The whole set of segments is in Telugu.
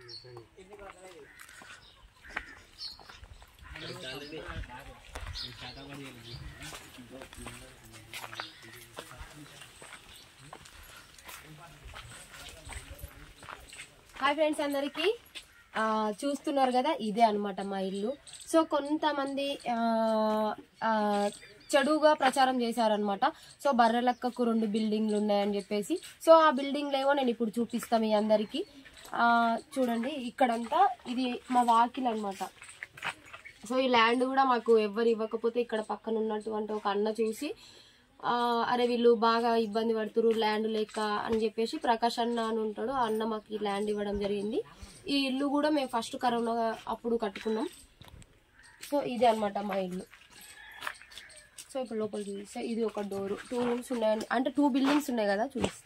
హాయ్ ఫ్రెండ్స్ అందరికి ఆ, చూస్తున్నారు కదా ఇదే అన్నమాట మా ఇల్లు సో కొంతమంది ఆ, ఆ, చెడుగా ప్రచారం చేశారనమాట సో బర్రెలక్కకు రెండు బిల్డింగ్లు ఉన్నాయని చెప్పేసి సో ఆ బిల్డింగ్లు ఏవో నేను ఇప్పుడు చూపిస్తాను మీ అందరికి ఆ, చూడండి ఇక్కడంతా ఇది మా వాకిల్ అన్నమాట సో ఈ ల్యాండ్ కూడా మాకు ఎవ్వరు ఇవ్వకపోతే ఇక్కడ పక్కన ఉన్నటువంటి ఒక అన్న చూసి ఆ, అరే వీళ్ళు బాగా ఇబ్బంది పడుతురు ల్యాండ్ లేక అని చెప్పేసి ప్రకాష్ అన్న అని ఉంటాడు ఆ అన్న మాకు ఈ ల్యాండ్ ఇవ్వడం జరిగింది ఈ ఇల్లు కూడా మేము ఫస్ట్ కరోనా అప్పుడు కట్టుకున్నాం సో ఇదే అన్నమాట మా ఇల్లు సో ఇప్పుడు లోపల చూపిస్తే ఇది ఒక డోర్ టూ రూమ్స్ ఉన్నాయండి అంటే టూ బిల్డింగ్స్ ఉన్నాయి కదా చూపిస్తే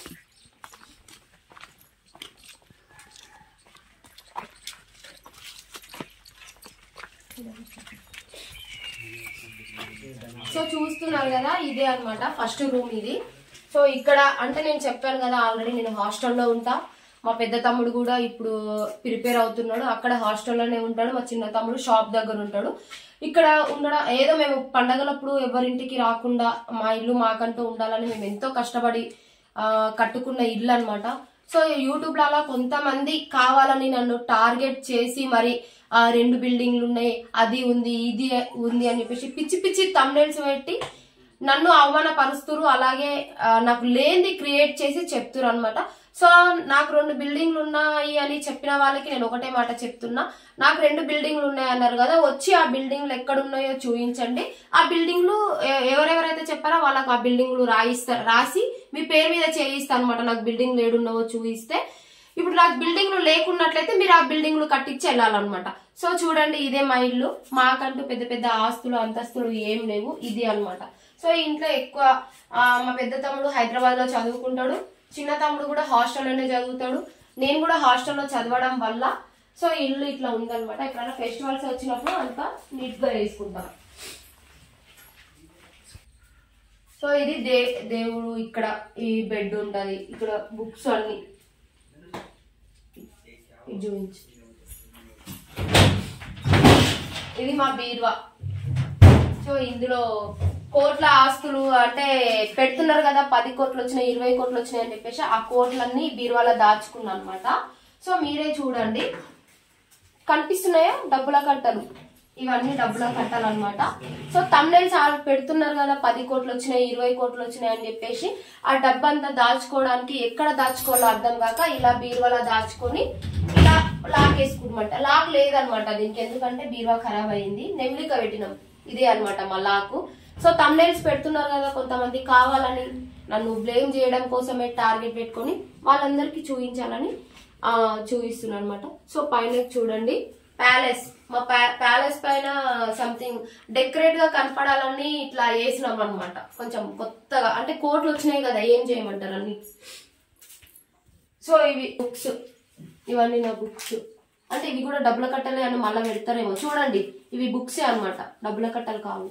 సో చూస్తున్నారు కదా ఇదే అన్నమాట ఫస్ట్ రూమ్ ఇది సో ఇక్కడ అంటే నేను చెప్పాను కదా ఆల్రెడీ నేను హాస్టల్లో ఉంటా మా పెద్ద తమ్ముడు కూడా ఇప్పుడు ప్రిపేర్ అవుతున్నాడు అక్కడ హాస్టల్లోనే ఉంటాడు మా చిన్న తమ్ముడు షాప్ దగ్గర ఉంటాడు ఇక్కడ ఉండడం ఏదో మేము పండగలప్పుడు ఎవరింటికి రాకుండా మా ఇల్లు మాకంటూ ఉండాలని మేము ఎంతో కష్టపడి ఆ, కట్టుకున్న ఇల్లు అన్నమాట సో యూట్యూబ్ లో అలా కొంతమంది కావాలని నన్ను టార్గెట్ చేసి మరి ఆ రెండు బిల్డింగ్లు ఉన్నాయి అది ఉంది ఇది ఉంది అని చెప్పేసి పిచ్చి పిచ్చి తమ్నెల్స్ పెట్టి నన్ను అవమానపరుస్తురు అలాగే ఆ, నాకు లేనిది క్రియేట్ చేసి చెప్తురు అనమాట సో నాకు రెండు బిల్డింగ్లు ఉన్నాయి అని చెప్పిన వాళ్ళకి నేను ఒకటే మాట చెప్తున్నా నాకు రెండు బిల్డింగ్లు ఉన్నాయి అన్నారు కదా వచ్చి ఆ బిల్డింగ్లు ఎక్కడ ఉన్నాయో చూపించండి ఆ బిల్డింగ్లు ఎ- ఎవరెవరైతే చెప్పారో వాళ్ళకి ఆ బిల్డింగ్లు రాయిస్తా రాసి మీ పేరు మీద చేయిస్తా అనమాట నాకు బిల్డింగ్ ఏడున్నావో చూపిస్తే ఇప్పుడు నాకు బిల్డింగ్లు లేకున్నట్లయితే మీరు ఆ బిల్డింగ్లు కట్టించి వెళ్ళాలన్నమాట సో చూడండి ఇదే మా ఇల్లు మాకంటూ పెద్ద పెద్ద ఆస్తులు అంతస్తులు ఏం లేవు ఇది అన్నమాట సో ఈ ఇంట్లో ఎక్కువ ఆ, మా పెద్ద తమ్ముడు హైదరాబాద్ లో చదువుకుంటాడు చిన్న తమ్ముడు కూడా హాస్టల్లోనే చదువుతాడు నేను కూడా హాస్టల్లో చదవడం వల్ల సో ఈ ఇల్లు ఇట్లా ఉందన్నమాట ఎప్పుడైనా ఫెస్టివల్స్ వచ్చినప్పుడు అంతా నీట్ గా వేసుకుంటాం సో ఇది దే దేవుడు ఇక్కడ ఈ బెడ్ ఉంటది ఇక్కడ బుక్స్ అన్ని ఇది చూపించు ఇది మా బీరువా సో ఇందులో కోట్ల ఆస్తులు అంటే పెడుతున్నారు కదా పది కోట్లు వచ్చినాయి ఇరవై కోట్లు వచ్చినాయి అని చెప్పేసి ఆ కోట్లన్నీ బీరువాలో దాచుకున్నా అనమాట సో మీరే చూడండి కనిపిస్తున్నాయా డబ్బుల కట్టలు ఇవన్నీ డబ్బుల కట్టలు అనమాట సో తమ్నైల్స్ పెడుతున్నారు కదా పది కోట్లు వచ్చినాయి ఇరవై కోట్లు వచ్చినాయి అని చెప్పేసి ఆ డబ్బు అంతా దాచుకోవడానికి ఎక్కడ దాచుకోవాలో అర్థం కాక ఇలా బీరువాలో దాచుకొని ఇలా లాక్ వేసుకుంటామంట లాక్ లేదనమాట దీనికి ఎందుకంటే బీరువా ఖరాబ్ అయింది నెమిలిక పెట్టినాం ఇదే అన్నమాట మా లాకు సో తమ్నైల్స్ పెడుతున్నారు కదా కొంతమంది కావాలని నన్ను బ్లేమ్ చేయడం కోసమే టార్గెట్ పెట్టుకొని వాళ్ళందరికీ చూపించాలని ఆ చూపిస్తున్నాను అనమాట సో పైన చూడండి ప్యాలెస్ మా ప్యాలెస్ పైన సంథింగ్ డెకరేట్ గా కనపడాలని ఇట్లా వేసినాం అనమాట కొంచెం కొత్తగా అంటే కోట్లు వచ్చినాయి కదా ఏం చేయమంటారు అన్ని సో ఇవి బుక్స్ ఇవన్నీ నా బుక్స్ అంటే ఇవి కూడా డబ్బుల కట్టలే అని మళ్ళీ పెడతారేమో చూడండి ఇవి బుక్సే అన్నమాట డబ్బుల కట్టలు కావు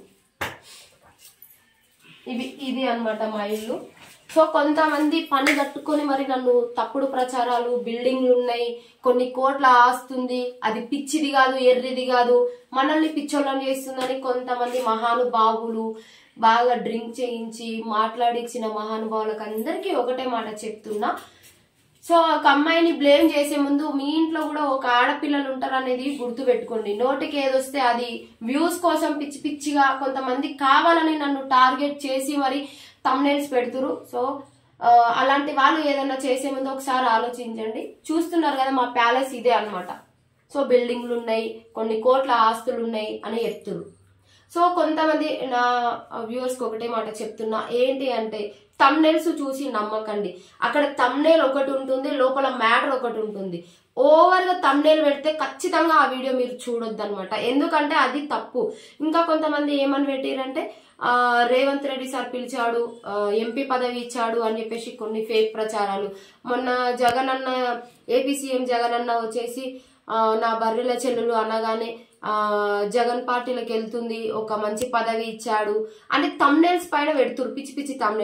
ఇవి ఇది అన్నమాట మా ఇల్లు సో కొంతమంది పని కట్టుకొని మరి నన్ను తప్పుడు ప్రచారాలు బిల్డింగ్లు ఉన్నాయి కొన్ని కోట్ల ఆస్తుంది అది పిచ్చిది కాదు ఎర్రిది కాదు మనల్ని పిచ్చోళ్ళని చేస్తుందని కొంతమంది మహానుభావులు బాగా డ్రింక్ చేయించి మాట్లాడించిన మహానుభావులకు అందరికీ ఒకటే మాట చెప్తున్నా సో ఒక అమ్మాయిని బ్లేమ్ చేసే ముందు మీ ఇంట్లో కూడా ఒక ఆడపిల్లలు ఉంటారు అనేది గుర్తు పెట్టుకోండి నోటికి ఏదొస్తే అది వ్యూస్ కోసం పిచ్చి పిచ్చిగా కొంతమంది కావాలని నన్ను టార్గెట్ చేసి మరి తమ్నైల్స్ పెడుతురు సో ఆ, అలాంటి వాళ్ళు ఏదైనా చేసే ముందు ఒకసారి ఆలోచించండి చూస్తున్నారు కదా మా ప్యాలెస్ ఇదే అన్నమాట సో బిల్డింగ్లు ఉన్నాయి కొన్ని కోట్ల ఆస్తులు ఉన్నాయి అని చెప్తున్నారు సో కొంతమంది నా వ్యూవర్స్ కి ఒకటే మాట చెప్తున్నా ఏంటి అంటే తమ్నెల్స్ చూసి నమ్మకండి అక్కడ తమ్నేల్ ఒకటి ఉంటుంది లోపల మ్యాటర్ ఒకటి ఉంటుంది ఓవర్ గా తమ్నేల్ పెడితే ఖచ్చితంగా ఆ వీడియో మీరు చూడొద్దు అనమాట ఎందుకంటే అది తప్పు ఇంకా కొంతమంది ఏమని పెట్టారంటే ఆ, రేవంత్ రెడ్డి సార్ పిలిచాడు ఆ, ఎంపీ పదవి ఇచ్చాడు అని చెప్పేసి కొన్ని ఫేక్ ప్రచారాలు మొన్న జగన్ అన్న ఏపీ సీఎం జగన్ అన్న వచ్చేసి ఆ, నా బర్రెల చెల్లెలు అనగానే ఆ జగన్ పార్టీలకు వెళ్తుంది ఒక మంచి పదవి ఇచ్చాడు అని తమ్నెల్స్ పైన పెడుతురు పిచ్చి పిచ్చి తమ్నెల్స్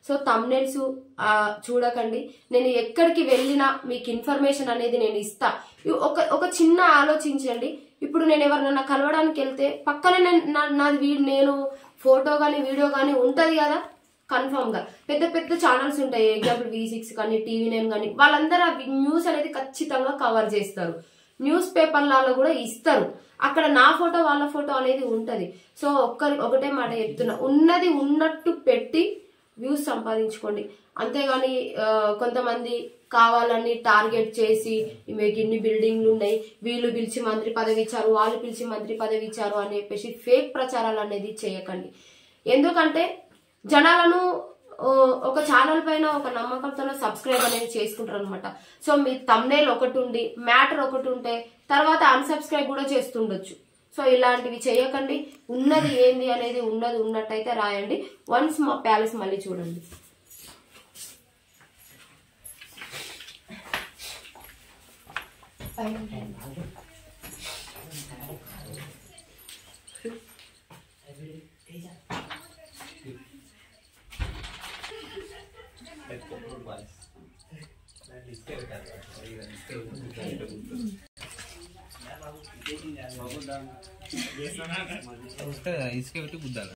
సో తమ్నెల్స్ చూడకండి నేను ఎక్కడికి వెళ్ళినా మీకు ఇన్ఫర్మేషన్ అనేది నేను ఇస్తా ఇ- ఒక ఒక చిన్న ఆలోచించండి ఇప్పుడు నేను ఎవరినైనా కలవడానికి వెళ్తే పక్కనే నేను- నా- నాది వీ- నేను ఫోటో కానీ వీడియో కానీ ఉంటది కదా కన్ఫర్మ్ గా పెద్ద పెద్ద ఛానల్స్ ఉంటాయి ఎగ్జాంపుల్ వి సిక్స్ కానీ టీవీ నైన్ కానీ వాళ్ళందరూ ఆ న్యూస్ అనేది ఖచ్చితంగా కవర్ చేస్తారు న్యూస్ పేపర్లలో కూడా ఇస్తారు అక్కడ నా ఫోటో వాళ్ళ ఫోటో అనేది ఉంటది సో ఒక్కరి ఒకటే మాట చెప్తున్నా ఉన్నది ఉన్నట్టు పెట్టి వ్యూస్ సంపాదించుకోండి అంతేగాని ఆ, కొంతమంది కావాలని టార్గెట్ చేసి మీకు ఇన్ని బిల్డింగ్లు ఉన్నాయి వీళ్ళు పిలిచి మంత్రి పదవి ఇచ్చారు వాళ్ళు పిలిచి మంత్రి పదవి ఇచ్చారు అని చెప్పేసి ఫేక్ ప్రచారాలు అనేది చేయకండి ఎందుకంటే జనాలను ఓ, ఒక ఛానల్ పైన ఒక నమ్మకంతో సబ్స్క్రైబ్ అనేది చేసుకుంటారు అనమాట సో మీ తమ్నేల్ ఒకటి ఉండి మ్యాటర్ ఒకటి ఉంటే తర్వాత అన్సబ్స్క్రైబ్ కూడా చేస్తుండొచ్చు సో ఇలాంటివి చేయకండి ఉన్నది ఏంది అనేది ఉన్నది ఉన్నట్టయితే రాయండి వన్స్ మా ప్యాలెస్ మళ్ళీ చూడండి ఇసుక పెట్టి గుద్దాలి